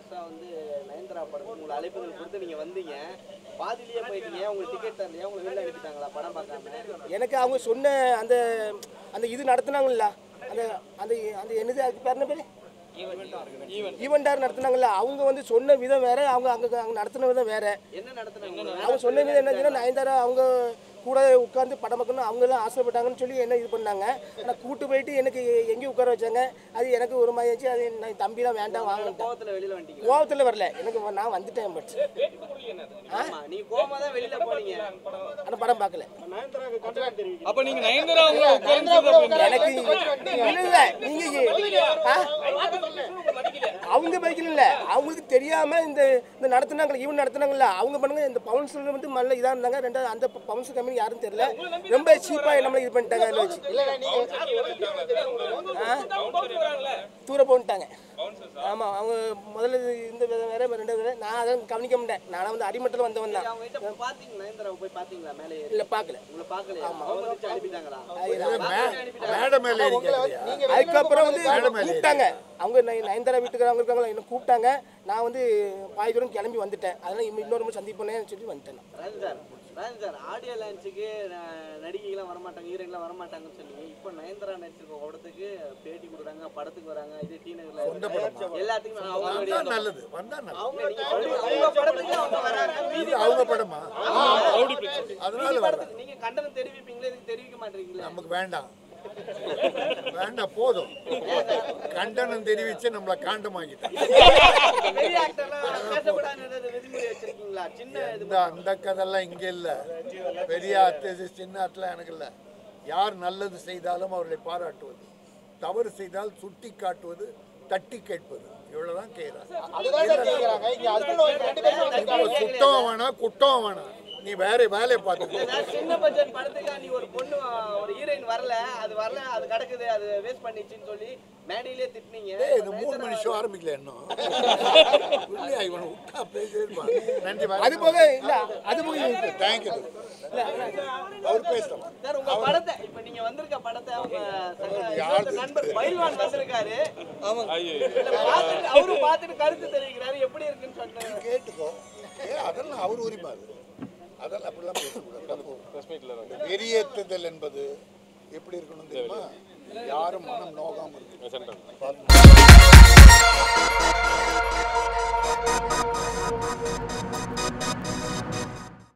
லாஸ்டா வந்து நயன்தாரா படத்துக்கு உங்களுக்கு அழைப்புதல் கொடுத்து நீங்க வந்தீங்க பாதியிலேயே போயிட்டீங்க உங்களுக்கு டிக்கெட் தரலையா உங்களுக்கு வெளில அனுப்பிட்டாங்களா படம் பார்க்காம எனக்கு அவங்க சொன்ன அந்த அந்த இது நடத்துனாங்கல்ல அந்த அந்த அந்த என்னது அதுக்கு பேர் என்ன பேர் ஈவெண்டார் நடத்துனாங்கல்ல அவங்க வந்து சொன்ன விதம் வேற அவங்க அங்கே அங்கே நடத்தின விதம் வேற என்ன நடத்துனாங்க அவங்க சொன்ன விதம் என்னச்சுன்னா நயன்தாரா அவங்க கூட உட்காந்து படம் பார்க்கணும் அவங்க எல்லாம் ஆசைப்பட்டாங்கன்னு சொல்லி என்ன இது பண்ணாங்க ஆனால் கூட்டு போயிட்டு எனக்கு எங்கேயும் உட்கார வச்சாங்க அது எனக்கு ஒரு மாதிரி ஆச்சு அது நான் தம்பிலாம் வேண்டாம் வாங்கிட்டேன் கோவத்துல வெளியில வந்துட்டீங்க கோவத்தில் வரல எனக்கு நான் வந்துட்டேன் பட் ஆமா நீ கோவமா தான் வெளியில போனீங்க அந்த படம் பார்க்கல அப்ப நீங்க நயன்தாரா அவங்கள உட்கார்ந்து எனக்கு இல்ல இல்ல நீங்க ஆ? அவங்க பைக்கில் இல்ல அவங்களுக்கு தெரியாம இந்த இந்த நடத்துனாங்க இவன் நடத்துனாங்கல்ல அவங்க பண்ணுங்க இந்த பவுன்சல் வந்து நல்ல இதா இருந்தாங்க ரெண்டாவது அந்த பவுன்சல் கம்பெனி யாரும் தெரியல ரொம்ப சீப்பா நம்மள இது பண்ணிட்டாங்க அதில் வச்சு ஆ? தூர போன்ட்டாங்க ஆமா அவங்க முதல்ல இது இந்த விதம் வேற ரெண்டாவது வேற நான் அதை கவனிக்க மாட்டேன் நான் வந்து அடிமட்டத்தில் வந்தவன் தான் அவங்க கிட்ட பாத்தீங்க நயன்தாராவை போய் பாத்தீங்களா மேலே ஏறி இல்ல பார்க்கல உங்களை பார்க்கலையா அவங்க வச்சு அனுப்பிட்டாங்களா மேடை மேலே இருக்கிறது அதுக்கப்புறம் வந்து கூப்பிட்டாங்க அவங்க நய- நயன்தாரா வீட்டுக்காரங்க இருக்காங்களா என்ன கூப்பிட்டாங்க நான் வந்து பாதி தூரம் கிளம்பி வந்துட்டேன் அதனால இன்னும் இன்னொரு முறை சந்திப்பேன்னு சொல்லி வந்துட்டேன் நான். Rajan sir Rajan sir audio லான்ச்சுக்கு நடிகைகள்லாம் வரமாட்டாங்க ஹீரோயின்லாம் வரமாட்டாங்கன்னு சொன்னீங்க இப்போ நயன்தாரா நடிச்சிருக்க படத்துக்கு பேட்டி கொடுக்குறாங்க படத்துக்கு வராங்க இது டி நகர்ல எல்லாத்துக்குமே அவங்களுடைய வந்தா நல்லது வந்தா நல்லது அவங்க நீங்க படம்- அவங்க படத்துக்கு அவங்க வராங்க மீதி இது அவங்க படமா அதனால மீதி வர படத்துக்கு நீங்க கண்டனம் தெரிவிப்பீங்களே இதுக்கு தெரிவிக்க மாட்டீங்களா நமக்கு வேண்டாம் வேண்டாம் போதும் கண்டனம் தெரிவிச்சு நம்மளை காண்டமாக்கிட்டாங்க பெரிய ஆக்டர்லாம் பேசக்கூடாதுன்றது விதிமுறை வச்சிருக்கீங்களா சின்ன இது இந்த அந்த கதெல்லாம் இங்க இல்ல பெரிய ஆர்டிஸ்ட் சின்ன ஆர்ட்லாம் எனக்கு இல்ல யார் நல்லது செய்தாலும் அவர்களை பாராட்டுவது தவறு செய்தால் சுட்டி காட்டுவது தட்டி கேட்பது இவ்வளவுதான் கேட்கிறாங்க சுத்தம் வேணாம் குட்டம் வேணாம் நீ வேற வேலையை பார்த்து நான் சின்ன பட்ஜெட் படத்துக்கா நீ ஒரு பொண்ணு ஒரு ஹீரோயின் வரல அது வரல அது கிடக்குது அது வேஸ்ட் பண்ணிச்சுன்னு சொல்லி மேடையிலே திட்டினீங்க ஏய், இது மூணு மணி ஷோ ஆரம்பிக்கல இன்னும் இல்லையா இவனை விட்டா பேசிட்டே இருப்பான் நன்றி அது போக இல்ல அது போக தேங்க்யூ அவர் பேசலாம் சார் உங்க படத்தை இப்ப நீங்க வந்திருக்க படத்தை உங்க சக- இன்னொருத்தர் நண்பர் பயில்வான் வந்திருக்காரு இதுல பார்த்துட்டு அவரும் பார்த்துட்டு கருத்து தெரிவிக்கிறாரு எப்படி இருக்குன்னு சொன்னாரு கேட்டுக்கோ ஏ அதெல்லாம் அவர் உரிமை அது அதெல்லாம் அப்படிலாம் பேசக்கூடாது தப்பு. வெறியேற்றுதல் என்பது எப்படி இருக்கணும் தெரியுமா யாரும் மனம் நோகாம இருக்கணும் பார்த்து.